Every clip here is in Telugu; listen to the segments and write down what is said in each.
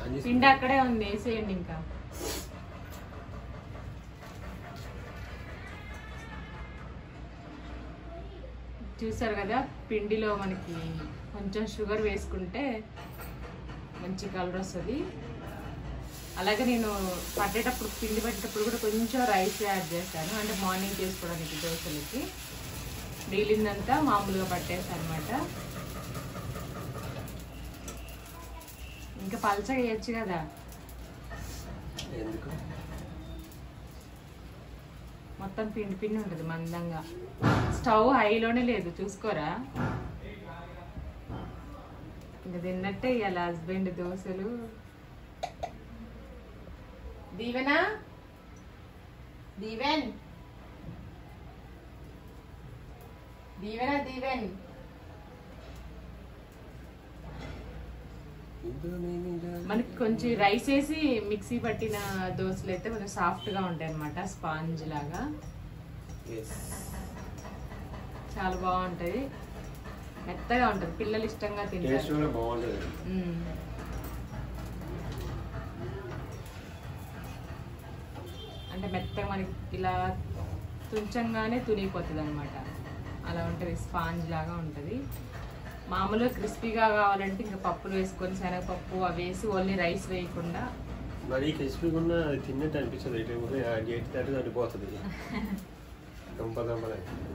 చేసి పిండి అక్కడే ఉంది వేసేయండి ఇంకా చూసారు కదా పిండిలో మనకి కొంచెం షుగర్ వేసుకుంటే మంచి కలర్ వస్తుంది అలాగే నేను పట్టేటప్పుడు పిండి పట్టేటప్పుడు కూడా కొంచెం రైస్ యాడ్ చేస్తాను అంటే మార్నింగ్ చేసుకోవడానికి దోశలకి మిగిలిందంతా మామూలుగా పట్టేస్తాను అనమాట ఇంకా పలచగా వేయచ్చు కదా ఎందుకు మొత్తం పిండి పిండి ఉంటుంది మందంగా స్టవ్ హైలోనే లేదు చూసుకోరా ఇంకా తిన్నట్టే ఇవాళ హస్బెండ్ దోశలు దీవెనా దీవెన్ దీవెనా దీవెన్ మనకి కొంచెం రైస్ వేసి మిక్సీ పట్టిన దోశలు అయితే కొంచెం సాఫ్ట్ గా ఉంటాయి అనమాట స్పాంజ్ లాగా Yes. చాలా బాగుంటది మెత్తగా ఉంటది పిల్లలు ఇష్టంగా టేస్ట్ తింటారు కూడా బాగుంటుంది మ్మ్. అంటే మెత్తగా మనకి ఇలా తుంచంగానే తునిగిపోతుంది అనమాట అలా ఉంటుంది స్పాంజ్ లాగా ఉంటుంది మామూలుగా క్రిస్పీగా కావాలంటే ఇంకా పప్పులు వేసుకొని శనగపప్పు అవి వేసి ఓన్లీ రైస్ వేయకుండా మరి క్రిస్పీగా ఉన్న అది తిన్నట్టు అనిపించదు ఇటు ఆ గేట్ దాటి దాటిపోతుంది దంప దంపలే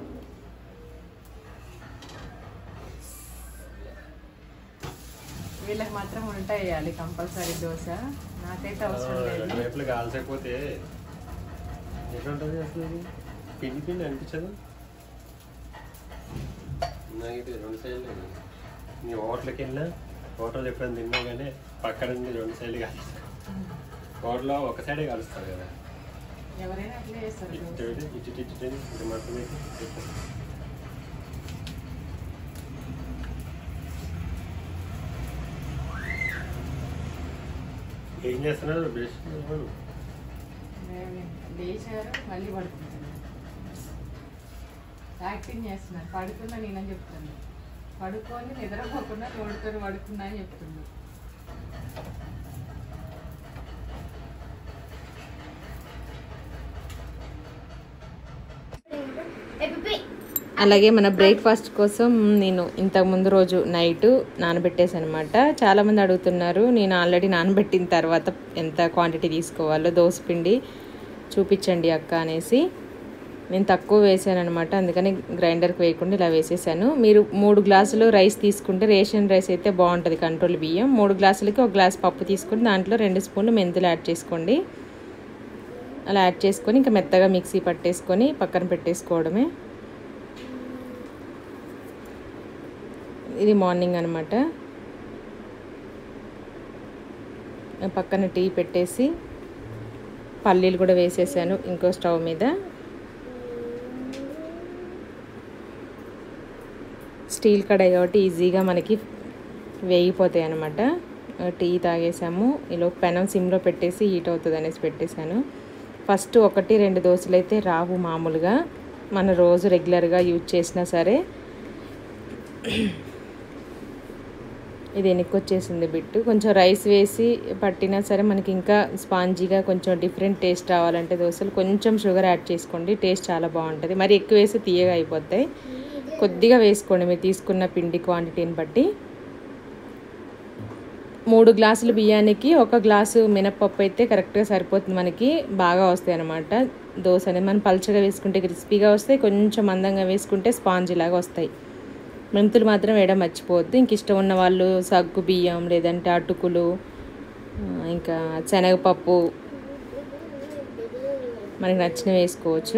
వీళ్ళకి మాత్రం ఉంటాయి వేయాలి కంపల్సరీ దోశ నాకైతే అవసరం రెండు లేదు వైపులు కాల్చకపోతే ఎట్లుంటుంది అసలు ఇది పిండి పిండి అనిపించదు నాకైతే రెండు సైడ్లు నీ హోటల్కి వెళ్ళినా హోటల్ ఎప్పుడైనా తిన్నా కానీ పక్కన నుండి రెండు సైడ్లు కాలుస్తారు హోటల్లో ఒక సైడే కలుస్తారు కదా ఎవరైనా అట్లే చేస్తారు ఇటు దోశ. ఇటు ఇటు ఇటు ఇటు ఇటు మొత్తం పెట్టి పెట్టు. ఏం చేస్తున్నారు బ్రష్ లేచారు మళ్ళీ పడుకుంటున్నారు యాక్టింగ్ చేస్తున్నారు పడుకున్నా నేనని చెప్తాను పడుకొని నిద్రపోకుండా తోడుకొని పడుకున్నా అని చెప్తున్నా అలాగే మన బ్రేక్ఫాస్ట్ కోసం నేను ఇంతకు ముందు రోజు నైట్ నానబెట్టేసాను అనమాట చాలామంది అడుగుతున్నారు నేను ఆల్రెడీ నానబెట్టిన తర్వాత ఎంత క్వాంటిటీ తీసుకోవాలో దోశ పిండి చూపించండి అక్క అనేసి నేను తక్కువ వేసాను అనమాట అందుకని గ్రైండర్కి వేయకుండా ఇలా వేసేసాను మీరు మూడు గ్లాసులు రైస్ తీసుకుంటే రేషన్ రైస్ అయితే బాగుంటుంది కంట్రోల్ బియ్యం మూడు గ్లాసులకి ఒక గ్లాస్ పప్పు తీసుకుని దాంట్లో రెండు స్పూన్లు మెంతులు యాడ్ చేసుకోండి అలా యాడ్ చేసుకొని ఇంకా మెత్తగా మిక్సీ పట్టేసుకొని పక్కన పెట్టేసుకోవడమే ఇది మార్నింగ్ అనమాట పక్కన టీ పెట్టేసి పల్లీలు కూడా వేసేసాను ఇంకో స్టవ్ మీద స్టీల్ కడాయి కాబట్టి ఈజీగా మనకి వేగిపోతాయి అనమాట టీ తాగేసాము ఈలో పెనం సిమ్లో పెట్టేసి హీట్ అవుతుంది అనేసి పెట్టేశాను ఫస్ట్ ఒకటి రెండు దోశలు అయితే రావు మామూలుగా మన రోజు రెగ్యులర్గా యూజ్ చేసినా సరే ఇది వెనక్కొచ్చేసింది బిట్టు కొంచెం రైస్ వేసి పట్టినా సరే మనకి ఇంకా స్పాంజీగా కొంచెం డిఫరెంట్ టేస్ట్ రావాలంటే దోశలు కొంచెం షుగర్ యాడ్ చేసుకోండి టేస్ట్ చాలా బాగుంటుంది మరి ఎక్కువ వేసి తీయగా అయిపోతాయి కొద్దిగా వేసుకోండి మీరు తీసుకున్న పిండి క్వాంటిటీని బట్టి మూడు గ్లాసులు బియ్యానికి ఒక గ్లాసు మినప్పప్పు అయితే కరెక్ట్గా సరిపోతుంది మనకి బాగా వస్తాయి అనమాట దోశ అనేది మనం పల్చగా వేసుకుంటే క్రిస్పీగా వస్తాయి కొంచెం మందంగా వేసుకుంటే స్పాంజ్ లాగా వస్తాయి మెంతులు మాత్రం వేయడం మర్చిపోవద్దు ఇంక ఇష్టం ఉన్న వాళ్ళు సగ్గు బియ్యం లేదంటే అటుకులు ఆ, ఇంకా శనగపప్పు మనకి నచ్చినవి వేసుకోవచ్చు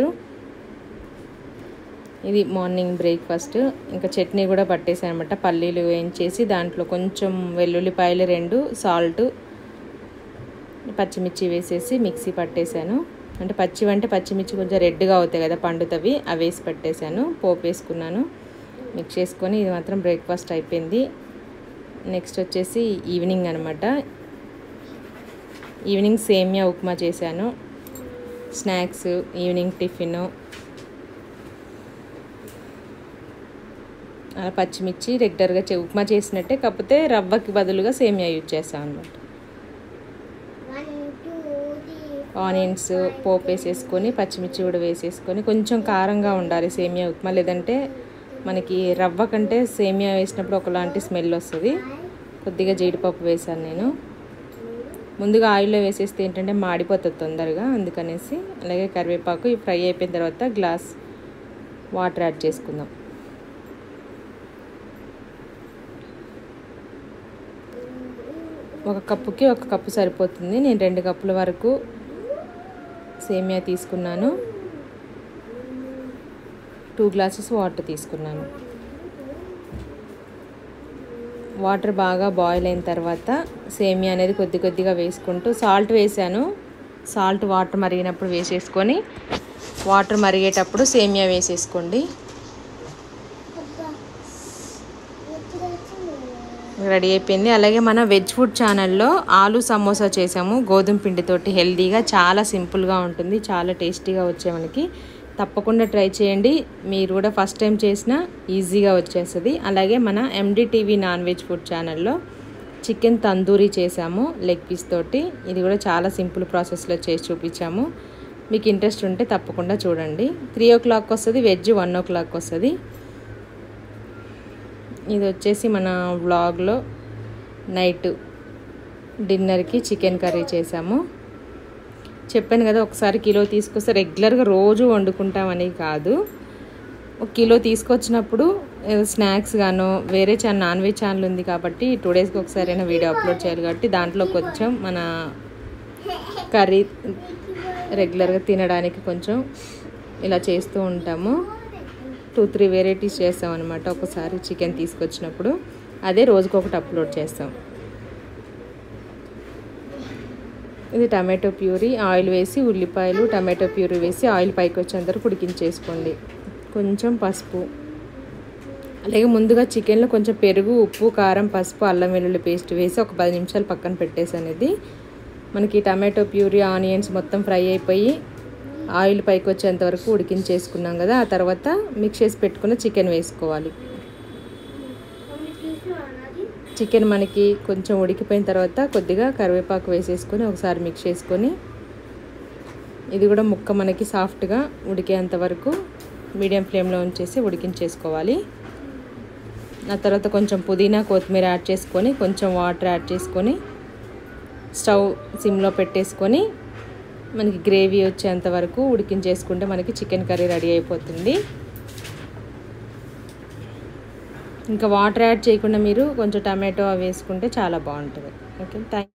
ఇది మార్నింగ్ బ్రేక్ఫాస్ట్ ఇంకా చట్నీ కూడా పట్టేసాను అనమాట పల్లీలు వేయించేసి దాంట్లో కొంచెం వెల్లుల్లిపాయలు రెండు సాల్ట్ పచ్చిమిర్చి వేసేసి మిక్సీ పట్టేశాను అంటే పచ్చివి అంటే పచ్చిమిర్చి కొంచెం రెడ్గా అవుతాయి కదా పండుతవి అవి వేసి పెట్టేశాను పోపు వేసుకున్నాను మిక్స్ చేసుకొని ఇది మాత్రం బ్రేక్ఫాస్ట్ అయిపోయింది నెక్స్ట్ వచ్చేసి ఈవినింగ్ అనమాట ఈవినింగ్ సేమియా ఉప్మా చేశాను స్నాక్స్ ఈవినింగ్ టిఫిన్ అలా పచ్చిమిర్చి రెగ్యులర్గా చే ఉప్మా చేసినట్టే కాకపోతే రవ్వకి బదులుగా సేమియా యూజ్ చేస్తాను అనమాట ఆనియన్స్ పోపు వేసేసుకొని పచ్చిమిర్చి కూడా వేసేసుకొని కొంచెం కారంగా ఉండాలి సేమియా ఉప్మా లేదంటే మనకి రవ్వ కంటే సేమియా వేసినప్పుడు ఒకలాంటి స్మెల్ వస్తుంది కొద్దిగా జీడిపప్పు వేసాను నేను ముందుగా ఆయిల్లో వేసేస్తే ఏంటంటే మాడిపోతుంది తొందరగా అందుకనేసి అలాగే కరివేపాకు ఈ ఫ్రై అయిపోయిన తర్వాత గ్లాస్ వాటర్ యాడ్ చేసుకుందాం ఒక కప్పుకి ఒక కప్పు సరిపోతుంది నేను రెండు కప్పుల వరకు సేమియా తీసుకున్నాను టూ గ్లాసెస్ వాటర్ తీసుకున్నాను వాటర్ బాగా బాయిల్ అయిన తర్వాత సేమియా అనేది కొద్ది కొద్దిగా వేసుకుంటూ సాల్ట్ వేసాను సాల్ట్ వాటర్ మరిగినప్పుడు వేసేసుకొని వాటర్ మరిగేటప్పుడు సేమియా వేసేసుకోండి రెడీ అయిపోయింది అలాగే మన వెజ్ ఫుడ్ ఛానల్లో ఆలు సమోసా చేసాము గోధుమ పిండితోటి హెల్తీగా చాలా సింపుల్గా ఉంటుంది చాలా టేస్టీగా వచ్చే మనకి తప్పకుండా ట్రై చేయండి మీరు కూడా ఫస్ట్ టైం చేసినా ఈజీగా వచ్చేస్తుంది అలాగే మన MD TV non veg food ఛానల్లో చికెన్ తందూరీ చేసాము లెగ్ పీస్ తోటి ఇది కూడా చాలా సింపుల్ ప్రాసెస్లో చేసి చూపించాము మీకు ఇంట్రెస్ట్ ఉంటే తప్పకుండా చూడండి త్రీ ఓ క్లాక్ వస్తుంది వెజ్ వన్ ఓ క్లాక్ వస్తుంది ఇది వచ్చేసి మన వ్లాగ్లో నైట్ డిన్నర్కి చికెన్ కర్రీ చేసాము చెప్పాను కదా ఒకసారి కిలో తీసుకొస్తే రెగ్యులర్గా రోజు వండుకుంటామని కాదు ఒక కిలో తీసుకొచ్చినప్పుడు ఏదో స్నాక్స్ గానో వేరే ఛానల్ నాన్ వెజ్ ఛానల్ ఉంది కాబట్టి టూ డేస్కి ఒకసారి అయినా వీడియో అప్లోడ్ చేయాలి కాబట్టి దాంట్లో కొంచెం మన కర్రీ రెగ్యులర్గా తినడానికి కొంచెం ఇలా చేస్తూ ఉంటాము టూ త్రీ వెరైటీస్ చేస్తాం అనమాట ఒకసారి చికెన్ తీసుకొచ్చినప్పుడు అదే రోజుకొకటి అప్లోడ్ చేస్తాం ఇది టమాటో ప్యూరీ ఆయిల్ వేసి ఉల్లిపాయలు టమాటో ప్యూరీ వేసి ఆయిల్ పైకి వచ్చేంత వరకు ఉడికించేసుకోండి కొంచెం పసుపు అలాగే ముందుగా చికెన్లో కొంచెం పెరుగు ఉప్పు కారం పసుపు అల్లం వెల్లుల్లి పేస్ట్ వేసి ఒక పది నిమిషాలు పక్కన పెట్టేసాను ఇది మనకి టమాటో ప్యూరీ ఆనియన్స్ మొత్తం ఫ్రై అయిపోయి ఆయిల్ పైకి వచ్చేంత వరకు ఉడికించేసుకున్నాం కదా ఆ తర్వాత మిక్స్ చేసి పెట్టుకున్న చికెన్ వేసుకోవాలి చికెన్ మనకి కొంచెం ఉడికిపోయిన తర్వాత కొద్దిగా కరివేపాకు వేసేసుకొని ఒకసారి మిక్స్ చేసుకొని ఇది కూడా ముక్క మనకి సాఫ్ట్గా ఉడికేంత వరకు మీడియం ఫ్లేమ్లో ఉంచేసి ఉడికించేసుకోవాలి ఆ తర్వాత కొంచెం పుదీనా కొత్తిమీర యాడ్ చేసుకొని కొంచెం వాటర్ యాడ్ చేసుకొని స్టవ్ సిమ్లో పెట్టేసుకొని మనకి గ్రేవీ వచ్చేంత వరకు ఉడికించేసుకుంటే మనకి చికెన్ కర్రీ రెడీ అయిపోతుంది ఇంకా వాటర్ యాడ్ చేయకుండా మీరు కొంచెం టమాటో అవి వేసుకుంటే చాలా బాగుంటుంది ఓకే థ్యాంక్